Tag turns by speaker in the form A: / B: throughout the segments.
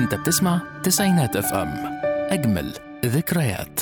A: انت بتسمع تسعينات اف ام اجمل ذكريات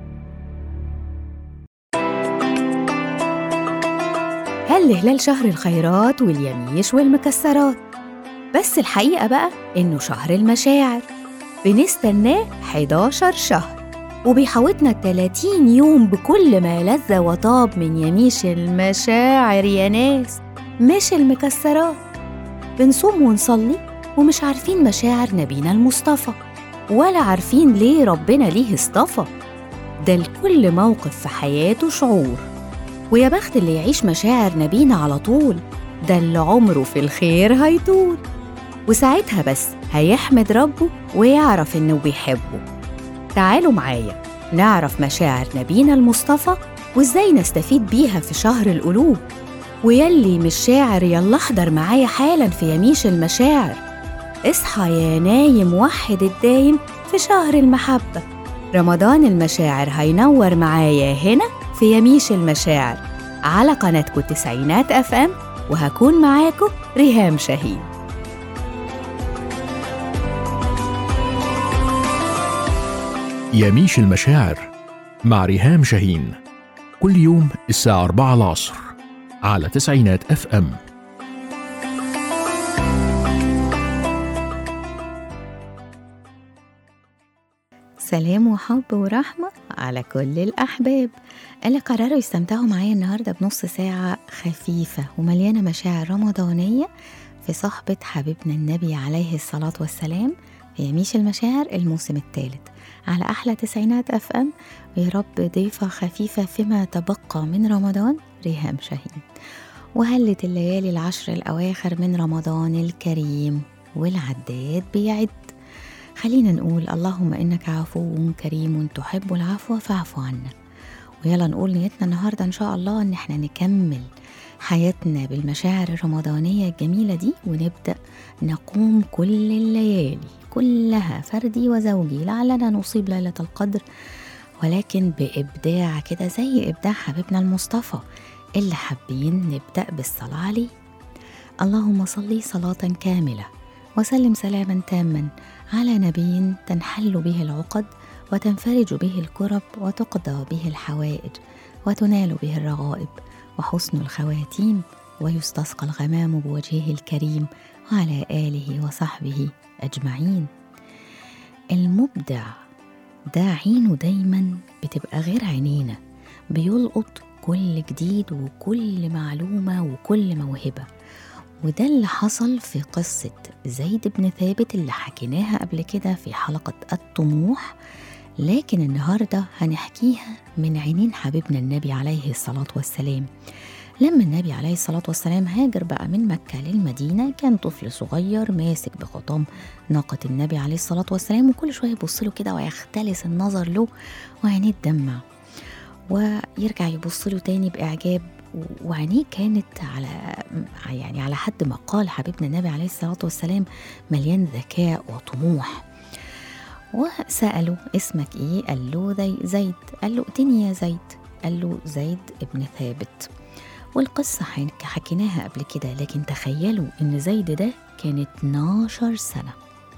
B: هل هلال شهر الخيرات واليميش والمكسرات بس الحقيقة بقى إنه شهر المشاعر بنستناه 11 شهر وبيحوطنا 30 يوم بكل ما لذ وطاب من يميش المشاعر يا ناس مش المكسرات بنصوم ونصلي ومش عارفين مشاعر نبينا المصطفى ولا عارفين ليه ربنا ليه اصطفى ده لكل موقف في حياته شعور ويا بخت اللي يعيش مشاعر نبينا على طول ده اللي عمره في الخير هيطول وساعتها بس هيحمد ربه ويعرف إنه بيحبه تعالوا معايا نعرف مشاعر نبينا المصطفى وإزاي نستفيد بيها في شهر القلوب ويلي مش شاعر يلا احضر معايا حالا في يميش المشاعر اصحى يا نايم وحد الدايم في شهر المحبة رمضان المشاعر هينور معايا هنا في يميش المشاعر على قناتكم تسعينات اف ام وهكون معاكم ريهام شاهين
A: يميش المشاعر مع ريهام شاهين كل يوم الساعة 4 العصر على تسعينات اف ام
B: سلام وحب ورحمة على كل الأحباب اللي قرروا يستمتعوا معايا النهاردة بنص ساعة خفيفة ومليانة مشاعر رمضانية في صحبة حبيبنا النبي عليه الصلاة والسلام في يميش المشاعر الموسم الثالث على أحلى تسعينات أف أم ويا رب ضيفة خفيفة فيما تبقى من رمضان ريهام شاهين وهلت الليالي العشر الأواخر من رمضان الكريم والعداد بيعد خلينا نقول اللهم إنك عفو كريم تحب العفو فاعف عنا ويلا نقول نيتنا النهاردة إن شاء الله إن احنا نكمل حياتنا بالمشاعر الرمضانية الجميلة دي ونبدأ نقوم كل الليالي كلها فردي وزوجي لعلنا نصيب ليلة القدر ولكن بإبداع كده زي إبداع حبيبنا المصطفى اللي حابين نبدأ بالصلاة عليه اللهم صلي صلاة كاملة وسلم سلاما تاما على نبي تنحل به العقد وتنفرج به الكرب وتقضى به الحوائج وتنال به الرغائب وحسن الخواتيم ويستسقى الغمام بوجهه الكريم وعلى آله وصحبه أجمعين المبدع ده عينه دايما بتبقى غير عينينا بيلقط كل جديد وكل معلومة وكل موهبة وده اللي حصل في قصة زيد بن ثابت اللي حكيناها قبل كده في حلقة الطموح لكن النهاردة هنحكيها من عينين حبيبنا النبي عليه الصلاة والسلام لما النبي عليه الصلاة والسلام هاجر بقى من مكة للمدينة كان طفل صغير ماسك بخطام ناقة النبي عليه الصلاة والسلام وكل شوية يبص له كده ويختلس النظر له وعينيه تدمع ويرجع يبص له تاني بإعجاب وعينيه كانت على يعني على حد ما قال حبيبنا النبي عليه الصلاة والسلام مليان ذكاء وطموح وسأله اسمك ايه؟ قال له زي زيد قال له ائتني يا زيد قال له زيد ابن ثابت والقصة حكيناها قبل كده لكن تخيلوا ان زيد ده كان 12 سنة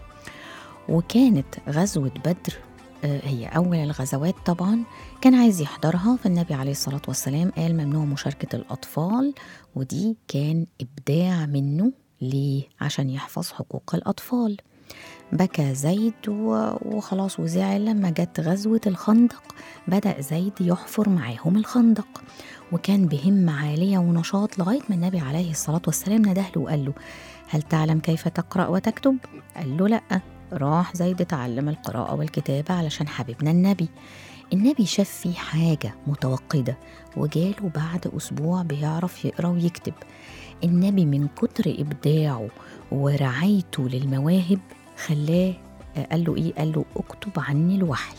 B: وكانت غزوة بدر هي أول الغزوات طبعا كان عايز يحضرها فالنبي عليه الصلاة والسلام قال ممنوع مشاركة الأطفال ودي كان إبداع منه ليه؟ عشان يحفظ حقوق الأطفال بكى زيد وخلاص وزعل لما جت غزوة الخندق بدأ زيد يحفر معاهم الخندق وكان بهمة عالية ونشاط لغاية ما النبي عليه الصلاة والسلام ندهله وقال له هل تعلم كيف تقرأ وتكتب؟ قال له لأ راح زيد اتعلم القراءة والكتابة علشان حبيبنا النبي النبي شاف فيه حاجة متوقدة وجاله بعد أسبوع بيعرف يقرأ ويكتب النبي من كتر إبداعه ورعايته للمواهب خلاه قال له إيه؟ قال له اكتب عني الوحي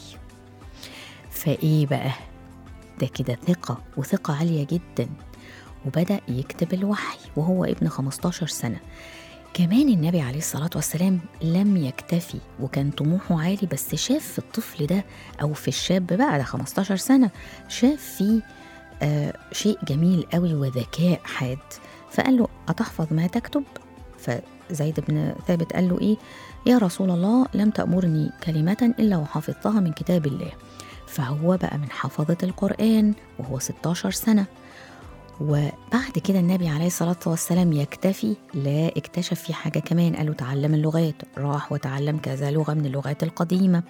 B: فإيه بقى؟ ده كده ثقة وثقة عالية جدا وبدأ يكتب الوحي وهو ابن 15 سنة كمان النبي عليه الصلاة والسلام لم يكتفي وكان طموحه عالي بس شاف في الطفل ده أو في الشاب بقى ده 15 سنة شاف فيه آه شيء جميل قوي وذكاء حاد فقال له أتحفظ ما تكتب فزيد بن ثابت قال له إيه يا رسول الله لم تأمرني كلمة إلا وحفظتها من كتاب الله فهو بقى من حفظة القرآن وهو 16 سنة وبعد كده النبي عليه الصلاة والسلام يكتفي لا اكتشف في حاجة كمان قالوا تعلم اللغات راح وتعلم كذا لغة من اللغات القديمة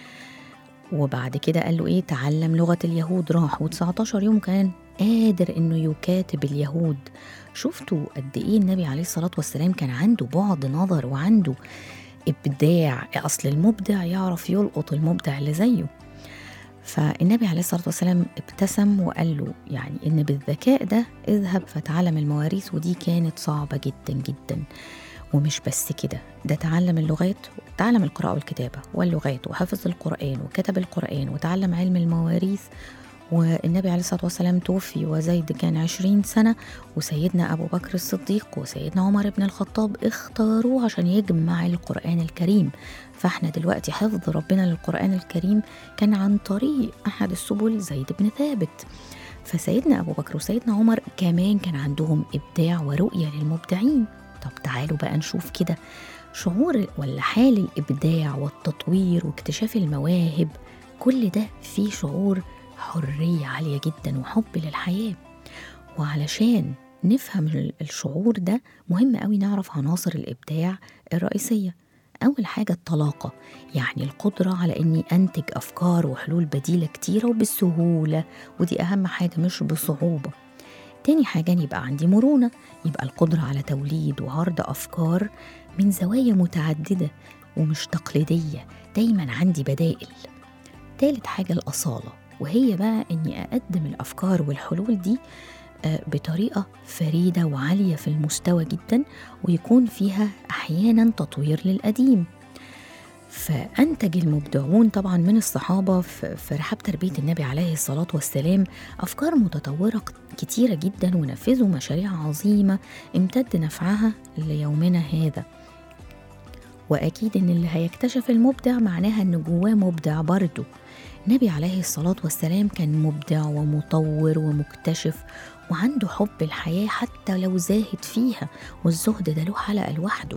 B: وبعد كده قال له ايه تعلم لغة اليهود راح و19 يوم كان قادر انه يكاتب اليهود شفتوا قد ايه النبي عليه الصلاة والسلام كان عنده بعد نظر وعنده ابداع اصل المبدع يعرف يلقط المبدع اللي زيه فالنبي عليه الصلاة والسلام ابتسم وقال له يعني إن بالذكاء ده اذهب فتعلم المواريث ودي كانت صعبة جدا جدا ومش بس كده ده تعلم اللغات تعلم القراءة والكتابة واللغات وحفظ القرآن وكتب القرآن وتعلم علم المواريث والنبي عليه الصلاة والسلام توفي وزيد كان عشرين سنة وسيدنا أبو بكر الصديق وسيدنا عمر بن الخطاب اختاروه عشان يجمع القرآن الكريم فاحنا دلوقتي حفظ ربنا للقرآن الكريم كان عن طريق أحد السبل زيد بن ثابت فسيدنا أبو بكر وسيدنا عمر كمان كان عندهم إبداع ورؤية للمبدعين طب تعالوا بقى نشوف كده شعور ولا حال الإبداع والتطوير واكتشاف المواهب كل ده فيه شعور حرية عالية جدا وحب للحياة وعلشان نفهم ال- الشعور ده مهم قوي نعرف عناصر الإبداع الرئيسية أول حاجة الطلاقة يعني القدرة على إني أنتج أفكار وحلول بديلة كتيرة وبسهولة ودي أهم حاجة مش بصعوبة تاني حاجة إن يبقى عندي مرونة يبقى القدرة على توليد وعرض أفكار من زوايا متعددة ومش تقليدية دايما عندي بدائل تالت حاجة الأصالة وهي بقى إني أقدم الأفكار والحلول دي آه، بطريقة فريدة وعالية في المستوى جدا ويكون فيها أحيانا تطوير للقديم فأنتج المبدعون طبعا من الصحابة في في رحاب تربية النبي عليه الصلاة والسلام أفكار متطورة كتيرة جدا ونفذوا مشاريع عظيمة امتد نفعها ليومنا هذا وأكيد إن اللي هيكتشف المبدع معناها إن جواه مبدع برضه النبي عليه الصلاة والسلام كان مبدع ومطور ومكتشف وعنده حب الحياة حتى لو زاهد فيها والزهد ده له حلقة لوحده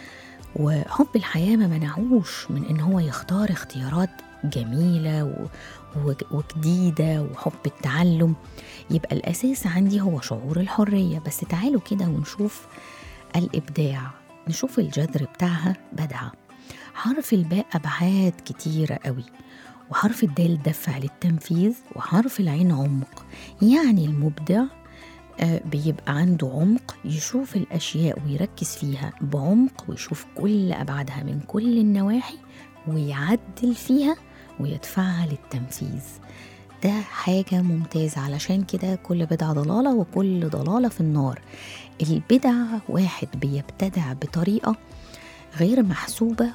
B: وحب الحياة ما منعوش من إن هو يختار اختيارات جميلة و... و... وجديدة وحب التعلم يبقى الأساس عندي هو شعور الحرية بس تعالوا كده ونشوف الإبداع نشوف الجذر بتاعها بدعة حرف الباء أبعاد كتيرة قوي وحرف الدال دفع للتنفيذ وحرف العين عمق يعني المبدع آه، بيبقى عنده عمق يشوف الأشياء ويركز فيها بعمق ويشوف كل أبعادها من كل النواحي ويعدل فيها ويدفعها للتنفيذ ده حاجة ممتازة علشان كده كل بدعة ضلالة وكل ضلالة في النار البدع واحد بيبتدع بطريقة غير محسوبة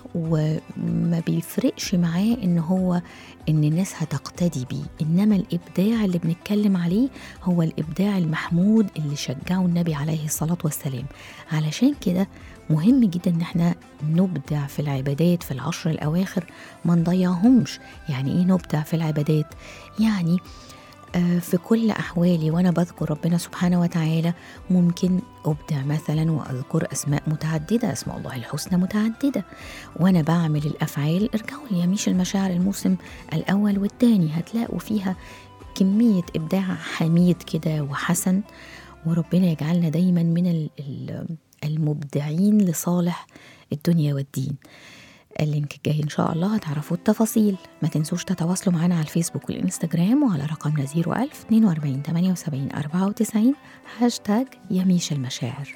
B: وما بيفرقش معاه ان هو ان الناس هتقتدي بيه انما الابداع اللي بنتكلم عليه هو الابداع المحمود اللي شجعه النبي عليه الصلاة والسلام علشان كده مهم جدا ان احنا نبدع في العبادات في العشر الاواخر ما نضيعهمش يعني ايه نبدع في العبادات يعني آه، في كل أحوالي وأنا بذكر ربنا سبحانه وتعالى ممكن أبدع مثلا وأذكر أسماء متعددة أسماء الله الحسنى متعددة وأنا بعمل الأفعال ارجعوا ليميش المشاعر الموسم الأول والثاني هتلاقوا فيها كمية إبداع حميد كده وحسن وربنا يجعلنا دايما من ال- ال- المبدعين لصالح الدنيا والدين اللينك الجاي إن شاء الله هتعرفوا التفاصيل ما تنسوش تتواصلوا معنا على الفيسبوك والإنستجرام وعلى رقمنا 01000 42 78 94 هاشتاج يميش المشاعر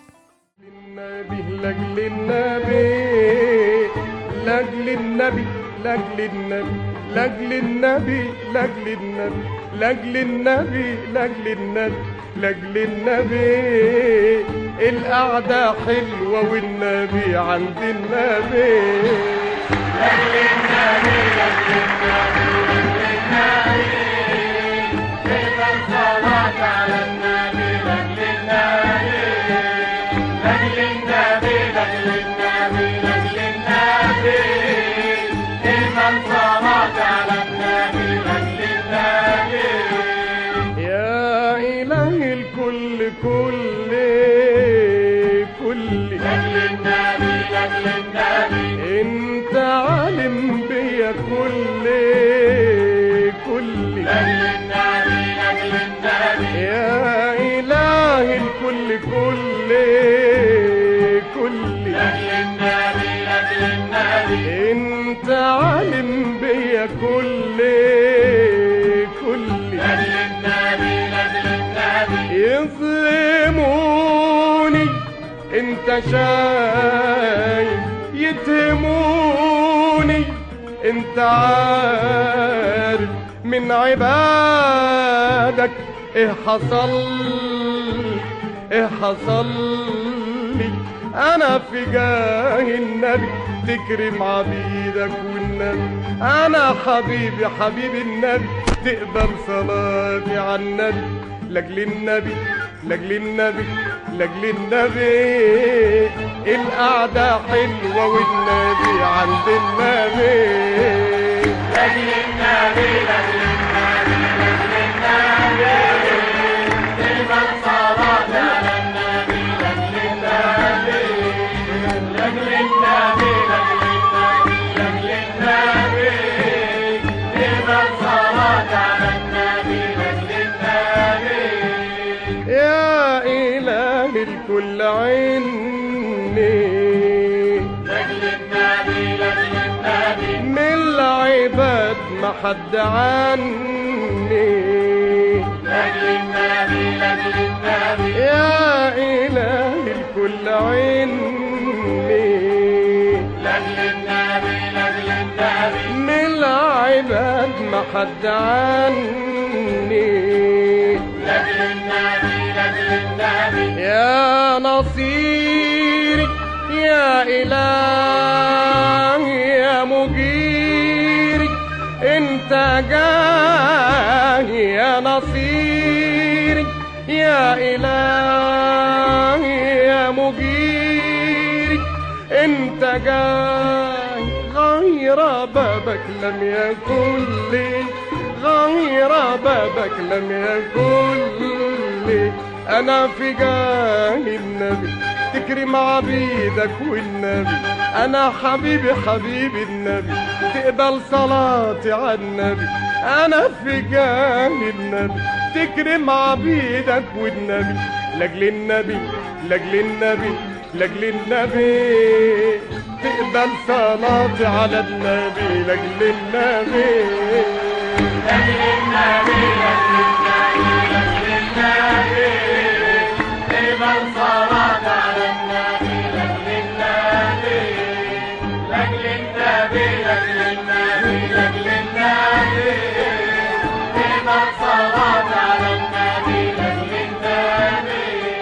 C: النبي لاجل النبي لاجل النبي لاجل النبي لاجل النبي لاجل النبي لاجل النبي لاجل النبي لاجل النبي القعدة حلوة والنبي عند النبي يا إله الكل كل كل كلي انت عالم بيا كلي كلي يا إله الكل كلي كلي انت عالم بيا كلي كلي يظلموني انت شايف يتهموني انت عارف من عبادك ايه حصل ايه حصل لي انا في جاه النبي تكرم عبيدك والنبي انا حبيبي حبيبي النبي تقبل صلاتي على النبي لاجل النبي لاجل النبي لاجل النبي القعدة حلوة والنبي عند النبي لاجل النبي لاجل النبي لاجل النبي تقبل صلاتي على النبي لاجل النبي لاجل النبي لاجل النبي لاجل النبي تقبل صلاتي على النبي لاجل النبي يا إله الكل عيني لاجل النبي لاجل النبي من العباد ما حد عني لاجل النبي لاجل النبي يا إله الكل عيني لاجل النبي لاجل النبي من العباد ما حد عني لاجل النبي لاجل النبي يا نصيري يا إلهي يا مجيري انت جاي يا نصيري يا إلهي يا مجيري انت جاي غير بابك لم يكن لي غير بابك لم يكن لي انا في جاه النبي تكرم عبيدك والنبي انا حبيبي حبيبي النبي تقبل صلاتي على النبي انا في جاه النبي تكرم عبيدك والنبي لاجل النبي لاجل النبي لاجل النبي تقبل صلاتي على النبي لاجل النبي لاجل النبي لاجل النبي لاجل النبي تقبل صلاتي على النبي لاجل النبي لاجل النبي لاجل النبي لاجل النبي تقبل صلاتي على النبي لاجل النبي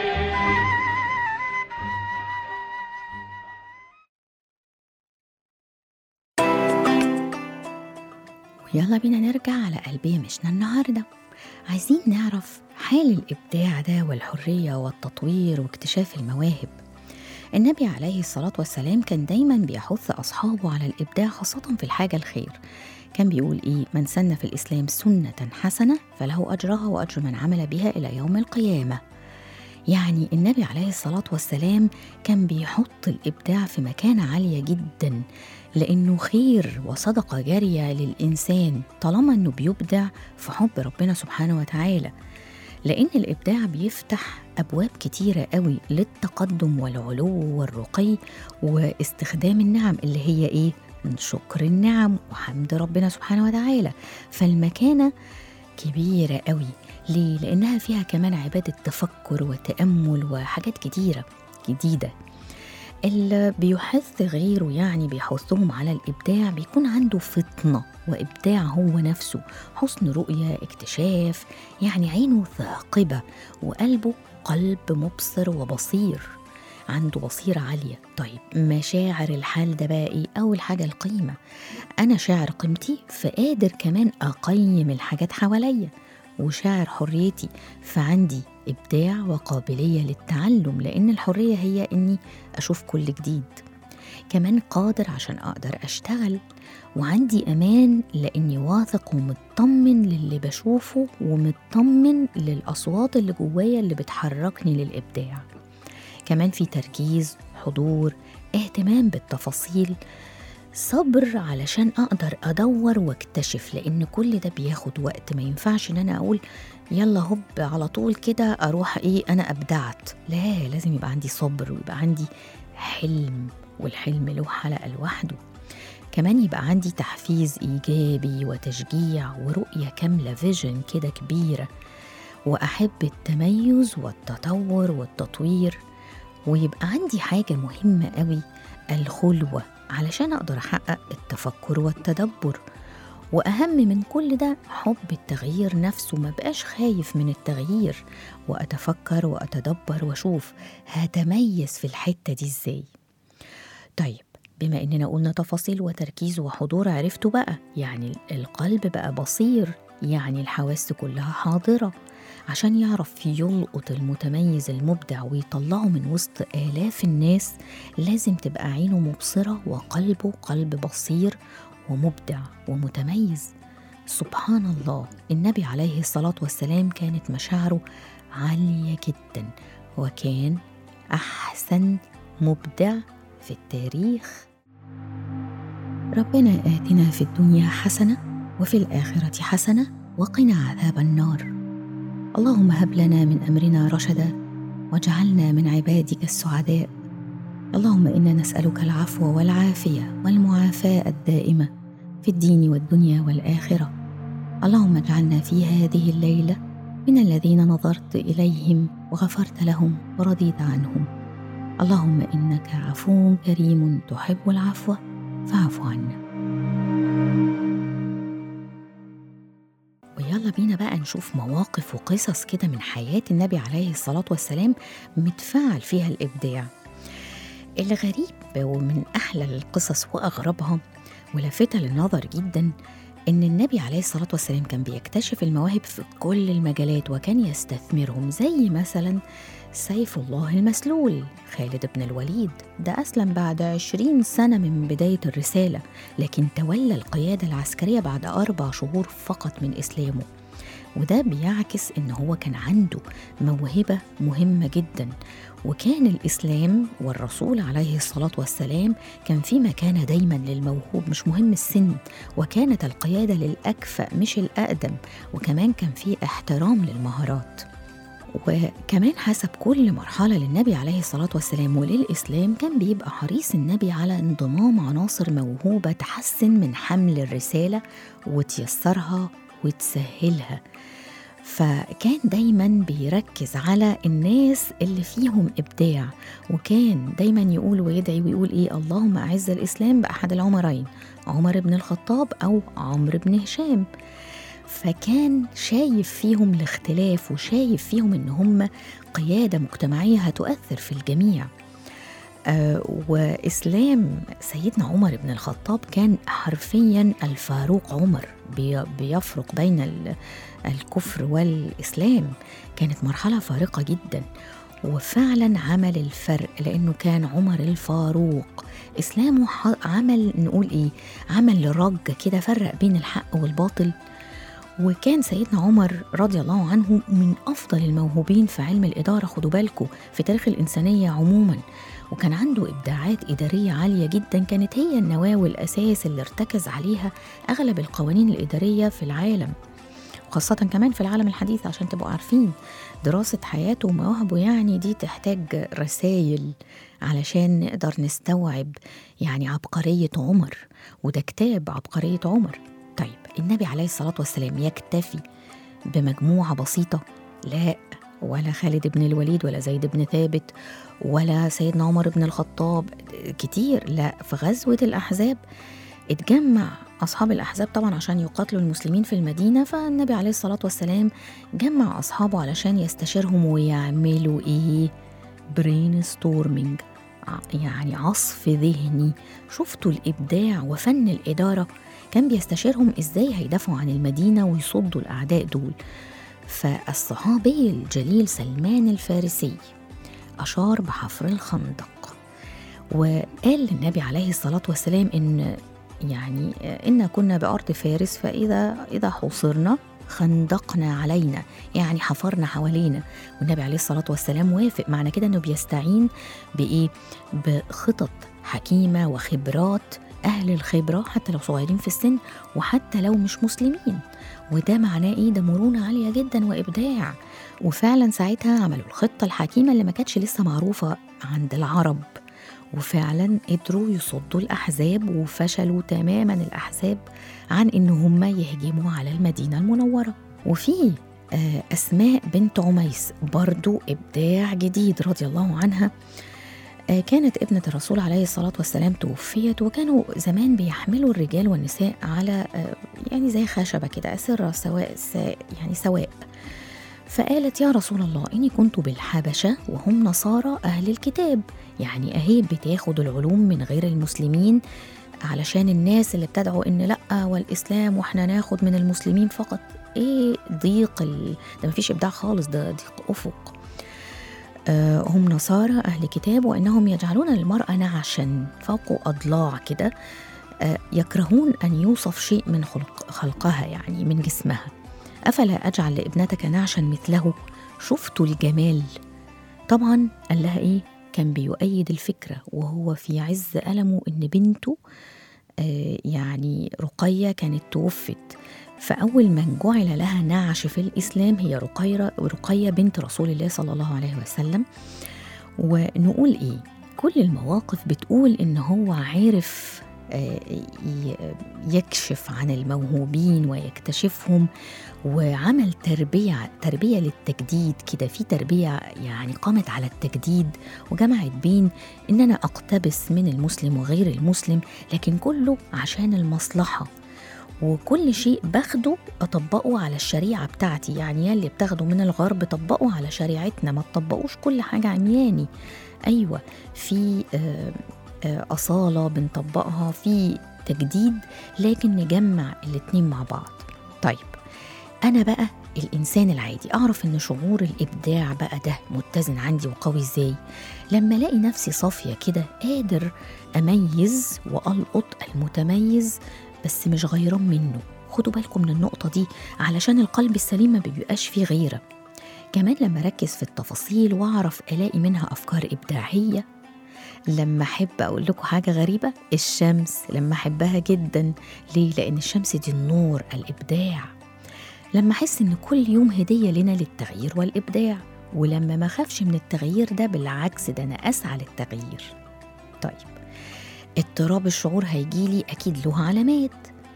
B: ويلا بينا نرجع على قلبي مشنا النهاردة عايزين نعرف حال الإبداع ده والحرية والتطوير واكتشاف المواهب النبي عليه الصلاة والسلام كان دايما بيحث أصحابه على الإبداع خاصة في الحاجة الخير كان بيقول إيه من سن في الإسلام سنة حسنة فله أجرها وأجر من عمل بها إلى يوم القيامة يعني النبي عليه الصلاة والسلام كان بيحط الإبداع في مكانة عالية جدا لأنه خير وصدقة جارية للإنسان طالما أنه بيبدع في حب ربنا سبحانه وتعالى لأن الإبداع بيفتح أبواب كتيرة قوي للتقدم والعلو والرقي واستخدام النعم اللي هي إيه؟ من شكر النعم وحمد ربنا سبحانه وتعالى فالمكانة كبيرة قوي ليه؟ لأنها فيها كمان عبادة تفكر وتأمل وحاجات كتيرة جديدة اللي بيحث غيره يعني بيحثهم على الإبداع بيكون عنده فطنة وإبداع هو نفسه حسن رؤية اكتشاف يعني عينه ثاقبة وقلبه قلب مبصر وبصير عنده بصيرة عالية طيب مشاعر الحال ده بقى إيه أول حاجة القيمة أنا شاعر قيمتي فقادر كمان أقيم الحاجات حواليا وشاعر حريتي فعندي إبداع وقابلية للتعلم لأن الحرية هي إني أشوف كل جديد كمان قادر عشان أقدر أشتغل وعندي أمان لأني واثق ومطمن للي بشوفه ومطمن للأصوات اللي جوايا اللي بتحركني للإبداع كمان في تركيز حضور اهتمام بالتفاصيل صبر علشان اقدر ادور واكتشف لان كل ده بياخد وقت ما ينفعش ان انا اقول يلا هوب على طول كده اروح ايه انا ابدعت لا لازم يبقى عندي صبر ويبقى عندي حلم والحلم له حلقه لوحده كمان يبقى عندي تحفيز ايجابي وتشجيع ورؤيه كامله فيجن كده كبيره واحب التميز والتطور والتطوير ويبقى عندي حاجه مهمه قوي الخلوه علشان اقدر احقق التفكر والتدبر واهم من كل ده حب التغيير نفسه ما بقاش خايف من التغيير واتفكر واتدبر واشوف هتميز في الحته دي ازاي طيب بما اننا قلنا تفاصيل وتركيز وحضور عرفتوا بقى يعني القلب بقى بصير يعني الحواس كلها حاضره عشان يعرف يلقط المتميز المبدع ويطلعه من وسط آلاف الناس لازم تبقى عينه مبصرة وقلبه قلب بصير ومبدع ومتميز سبحان الله النبي عليه الصلاة والسلام كانت مشاعره عالية جدا وكان أحسن مبدع في التاريخ ربنا آتنا في الدنيا حسنة وفي الآخرة حسنة وقنا عذاب النار اللهم هب لنا من امرنا رشدا واجعلنا من عبادك السعداء اللهم انا نسالك العفو والعافيه والمعافاه الدائمه في الدين والدنيا والاخره اللهم اجعلنا في هذه الليله من الذين نظرت اليهم وغفرت لهم ورضيت عنهم اللهم انك عفو كريم تحب العفو فاعف عنا ويلا بينا بقى نشوف مواقف وقصص كده من حياة النبي عليه الصلاة والسلام متفاعل فيها الإبداع الغريب ومن أحلى القصص وأغربها ولفتة للنظر جدا إن النبي عليه الصلاة والسلام كان بيكتشف المواهب في كل المجالات وكان يستثمرهم زي مثلا سيف الله المسلول خالد بن الوليد ده أسلم بعد عشرين سنة من بداية الرسالة لكن تولى القيادة العسكرية بعد أربع شهور فقط من إسلامه وده بيعكس إن هو كان عنده موهبة مهمة جدا وكان الإسلام والرسول عليه الصلاة والسلام كان في مكانة دايما للموهوب مش مهم السن وكانت القيادة للأكفأ مش الأقدم وكمان كان في احترام للمهارات وكمان حسب كل مرحلة للنبي عليه الصلاة والسلام وللإسلام كان بيبقى حريص النبي على انضمام عناصر موهوبة تحسن من حمل الرسالة وتيسرها وتسهلها فكان دايما بيركز على الناس اللي فيهم ابداع وكان دايما يقول ويدعي ويقول ايه اللهم اعز الاسلام باحد العمرين عمر بن الخطاب او عمرو بن هشام فكان شايف فيهم الاختلاف وشايف فيهم ان هم قياده مجتمعيه هتؤثر في الجميع آه واسلام سيدنا عمر بن الخطاب كان حرفيا الفاروق عمر بي بيفرق بين ال- الكفر والاسلام كانت مرحله فارقه جدا وفعلا عمل الفرق لانه كان عمر الفاروق اسلامه ح- عمل نقول ايه عمل رجه كده فرق بين الحق والباطل وكان سيدنا عمر رضي الله عنه من افضل الموهوبين في علم الاداره خدوا بالكم في تاريخ الانسانيه عموما وكان عنده ابداعات اداريه عاليه جدا كانت هي النواه والاساس اللي ارتكز عليها اغلب القوانين الاداريه في العالم وخاصة كمان في العالم الحديث عشان تبقوا عارفين دراسة حياته ومواهبه يعني دي تحتاج رسائل علشان نقدر نستوعب يعني عبقرية عمر وده كتاب عبقرية عمر طيب النبي عليه الصلاة والسلام يكتفي بمجموعة بسيطة لا ولا خالد بن الوليد ولا زيد بن ثابت ولا سيدنا عمر بن الخطاب كتير لا في غزوة الأحزاب اتجمع أصحاب الأحزاب طبعا عشان يقاتلوا المسلمين في المدينة فالنبي عليه الصلاة والسلام جمع أصحابه علشان يستشيرهم ويعملوا إيه برين ستورمينج يعني عصف ذهني شفتوا الإبداع وفن الإدارة كان بيستشيرهم إزاي هيدافعوا عن المدينة ويصدوا الأعداء دول فالصحابي الجليل سلمان الفارسي أشار بحفر الخندق وقال للنبي عليه الصلاة والسلام إن يعني إن كنا بأرض فارس فإذا إذا حوصرنا خندقنا علينا يعني حفرنا حوالينا والنبي عليه الصلاة والسلام وافق معنى كده أنه بيستعين بإيه بخطط حكيمة وخبرات أهل الخبرة حتى لو صغيرين في السن وحتى لو مش مسلمين وده معناه إيه ده مرونة عالية جدا وإبداع وفعلا ساعتها عملوا الخطة الحكيمة اللي ما كانتش لسه معروفة عند العرب وفعلا قدروا يصدوا الأحزاب وفشلوا تماما الأحزاب عن إن هم يهجموا على المدينة المنورة وفي آه، أسماء بنت عميس برضو إبداع جديد رضي الله عنها آه، كانت ابنة الرسول عليه الصلاة والسلام توفيت وكانوا زمان بيحملوا الرجال والنساء على آه، يعني زي خشبة كده أسرة سواء سا- يعني سواء فقالت يا رسول الله إني كنت بالحبشة وهم نصارى أهل الكتاب يعني أهي بتاخد العلوم من غير المسلمين علشان الناس اللي بتدعو إن لأ والإسلام وإحنا ناخد من المسلمين فقط إيه ضيق ال... ده مفيش إبداع خالص ده ضيق أفق آه، هم نصارى أهل كتاب وإنهم يجعلون المرأة نعشا فوق أضلاع كده آه، يكرهون أن يوصف شيء من خلق خلقها يعني من جسمها أفلا أجعل لابنتك نعشا مثله شفت الجمال طبعا قال لها إيه كان بيؤيد الفكرة وهو في عز ألمه إن بنته آه، يعني رقية كانت توفت فأول من جعل لها نعش في الإسلام هي رقيرة رقية بنت رسول الله صلى الله عليه وسلم ونقول إيه كل المواقف بتقول إن هو عارف آه، ي- يكشف عن الموهوبين ويكتشفهم وعمل تربية تربية للتجديد كده في تربية يعني قامت على التجديد وجمعت بين إن أنا أقتبس من المسلم وغير المسلم لكن كله عشان المصلحة وكل شيء باخده أطبقه على الشريعة بتاعتي يعني يا اللي بتاخده من الغرب طبقه على شريعتنا ما تطبقوش كل حاجة عمياني أيوة في آه، آه، أصالة بنطبقها في تجديد لكن نجمع الاتنين مع بعض طيب أنا بقى الإنسان العادي أعرف إن شعور الإبداع بقى ده متزن عندي وقوي إزاي لما ألاقي نفسي صافية كده قادر أميز وألقط المتميز بس مش غيران منه خدوا بالكم من النقطة دي علشان القلب السليم ما بيبقاش فيه غيرة كمان لما أركز في التفاصيل وأعرف ألاقي منها أفكار إبداعية لما أحب أقول لكم حاجة غريبة الشمس لما أحبها جدا ليه؟ لأن الشمس دي النور الإبداع لما أحس إن كل يوم هدية لنا للتغيير والإبداع ولما ما أخافش من التغيير ده بالعكس ده أنا أسعى للتغيير طيب اضطراب الشعور هيجيلي أكيد له علامات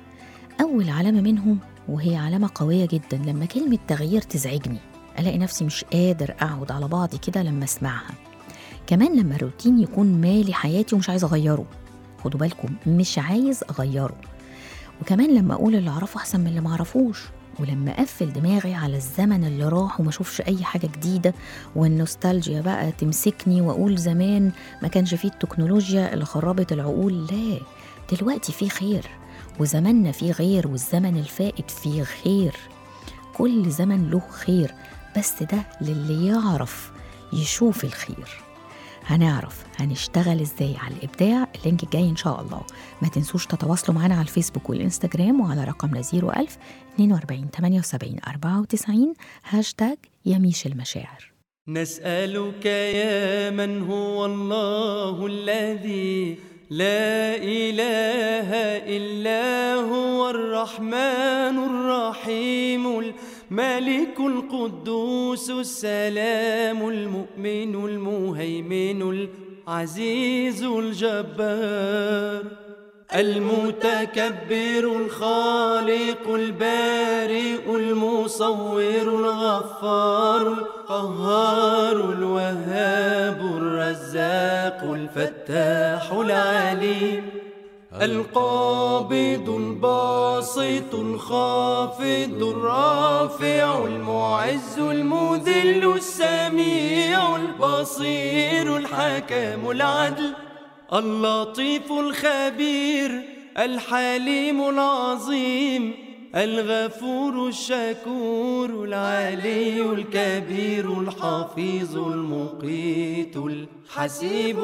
B: أول علامة منهم وهي علامة قوية جدا لما كلمة تغيير تزعجني ألاقي نفسي مش قادر أقعد على بعضي كده لما أسمعها كمان لما الروتين يكون مالي حياتي ومش عايز أغيره خدوا بالكم مش عايز أغيره وكمان لما أقول اللي أعرفه أحسن من اللي معرفوش ولما أقفل دماغي على الزمن اللي راح وما أشوفش أي حاجة جديدة والنوستالجيا بقى تمسكني وأقول زمان ما كانش فيه التكنولوجيا اللي خربت العقول لا دلوقتي فيه خير وزماننا فيه غير والزمن الفائت فيه خير كل زمن له خير بس ده للي يعرف يشوف الخير هنعرف هنشتغل ازاي على الابداع اللينك الجاي ان شاء الله ما تنسوش تتواصلوا معنا على الفيسبوك والانستجرام وعلى رقمنا 01000 42 78 94 هاشتاج يميش المشاعر
D: نسألك يا من هو الله الذي لا إله إلا هو الرحمن الرحيم الملك القدوس السلام المؤمن المهيمن العزيز الجبار المتكبر الخالق البارئ المصور الغفار القهار الوهاب الرزاق الفتاح العليم القابض الباسط الخافض الرافع المعز المذل السميع البصير الحكم العدل اللطيف الخبير الحليم العظيم الغفور الشكور العلي الكبير الحفيظ المقيت الحسيب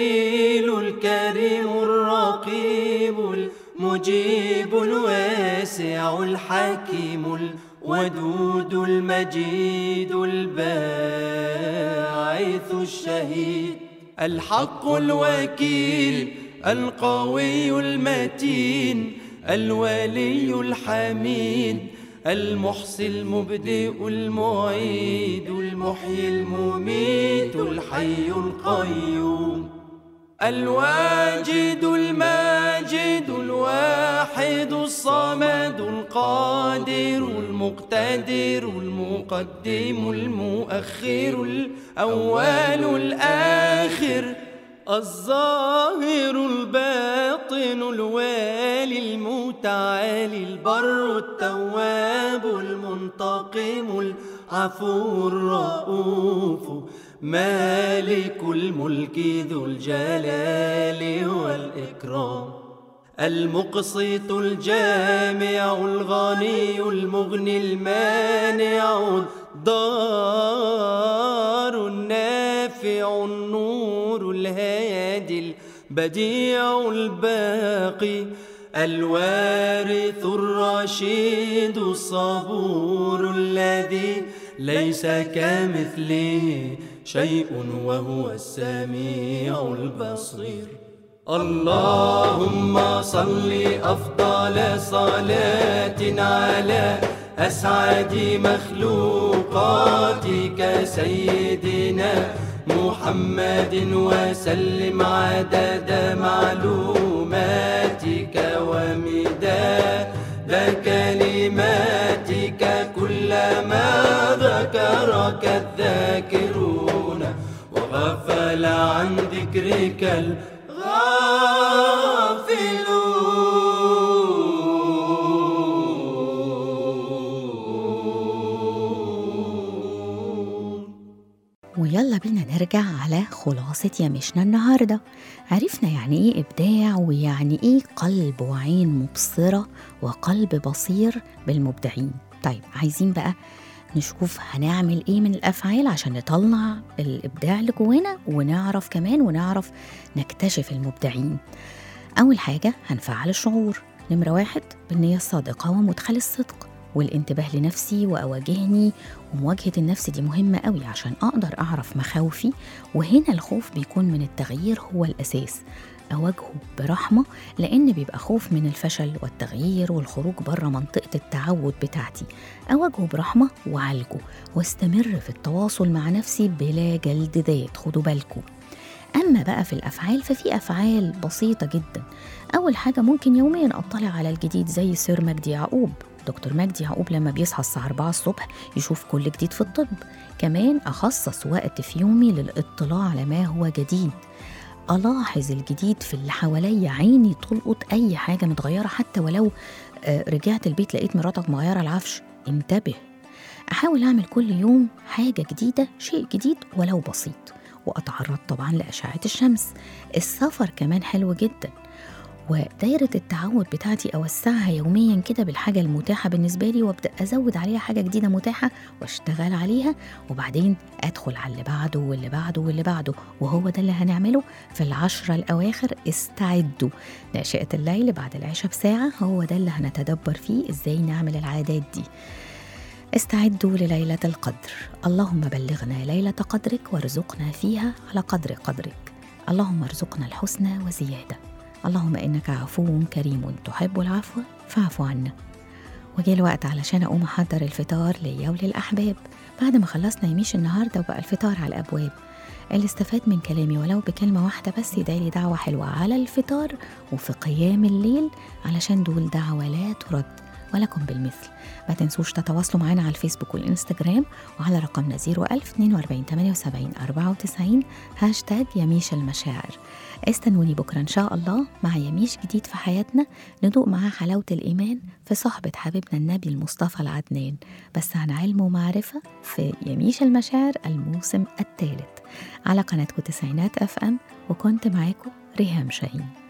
D: الجليل الكريم الرقيب المجيب الواسع الواسع الحكيم الودود المجيد الباعث الشهيد الحق الوكيل القوي المتين الولي الحميد المحصي المبدئ المعيد المحيي المميت الحي القيوم الواجد الماجد الواحد الصمد القادر المقتدر المقدم المؤخر الأول الآخر الظاهر الباطن الوالي المتعالي البر التواب المنتقم العفو الرؤوف مالك الملك ذو الجلال والإكرام المقسط الجامع الغني المغني المانع الضار النافع النور الهادي البديع الباقي الوارث الرشيد الصبور الذي ليس كمثله شيء وهو السميع البصير اللهم صل أفضل صلاة على أسعد مخلوقاتك سيدنا محمد وسلم عدد معلوماتك ومداد كلماتك كلما ذكرك الذاكرون وغفل عن ذكرك الغافلون
B: ويلا بينا نرجع على خلاصة يمشنا النهاردة عرفنا يعني ايه إبداع ويعني ايه قلب وعين مبصرة وقلب بصير بالمبدعين طيب عايزين بقى نشوف هنعمل ايه من الأفعال عشان نطلع الإبداع اللي جوانا ونعرف كمان ونعرف نكتشف المبدعين أول حاجة هنفعل الشعور نمرة واحد بالنية الصادقة ومدخل الصدق والانتباه لنفسي وأواجهني ومواجهة النفس دي مهمة قوي عشان أقدر أعرف مخاوفي وهنا الخوف بيكون من التغيير هو الأساس أواجهه برحمة لأن بيبقى خوف من الفشل والتغيير والخروج بره منطقة التعود بتاعتي أواجهه برحمة وعالجه واستمر في التواصل مع نفسي بلا جلد ذات خدوا بالكم أما بقى في الأفعال ففي أفعال بسيطة جدا أول حاجة ممكن يوميا أطلع على الجديد زي سير مجدي يعقوب دكتور مجدي يعقوب لما بيصحى الساعة 4 الصبح يشوف كل جديد في الطب كمان أخصص وقت في يومي للإطلاع على ما هو جديد ألاحظ الجديد في اللي حواليا عيني تلقط أي حاجة متغيرة حتى ولو آه، رجعت البيت لقيت مراتك مغيرة العفش انتبه أحاول أعمل كل يوم حاجة جديدة شيء جديد ولو بسيط وأتعرض طبعا لأشعة الشمس السفر كمان حلو جدا ودايرة التعود بتاعتي أوسعها يوميا كده بالحاجة المتاحة بالنسبة لي وأبدأ أزود عليها حاجة جديدة متاحة وأشتغل عليها وبعدين أدخل على اللي بعده واللي بعده واللي بعده وهو ده اللي هنعمله في العشرة الأواخر استعدوا ناشئة الليل بعد العشاء بساعة هو ده اللي هنتدبر فيه إزاي نعمل العادات دي استعدوا لليلة القدر اللهم بلغنا ليلة قدرك وارزقنا فيها على قدر قدرك اللهم ارزقنا الحسنى وزيادة اللهم إنك عفو كريم تحب العفو فاعف عنا وجه الوقت علشان أقوم أحضر الفطار ليا وللأحباب بعد ما خلصنا يميش النهاردة وبقى الفطار على الأبواب اللي استفاد من كلامي ولو بكلمة واحدة بس يدعي دعوة حلوة على الفطار وفي قيام الليل علشان دول دعوة لا ترد ولكم بالمثل ما تنسوش تتواصلوا معنا على الفيسبوك والإنستجرام وعلى رقمنا 01000 42 78 94 هاشتاج يميش المشاعر استنوني بكرة إن شاء الله مع يميش جديد في حياتنا ندوق معاه حلاوة الإيمان في صحبة حبيبنا النبي المصطفى العدنان بس عن علم ومعرفة في يميش المشاعر الموسم الثالث على قناتكم تسعينات أف أم وكنت معاكم ريهام شاهين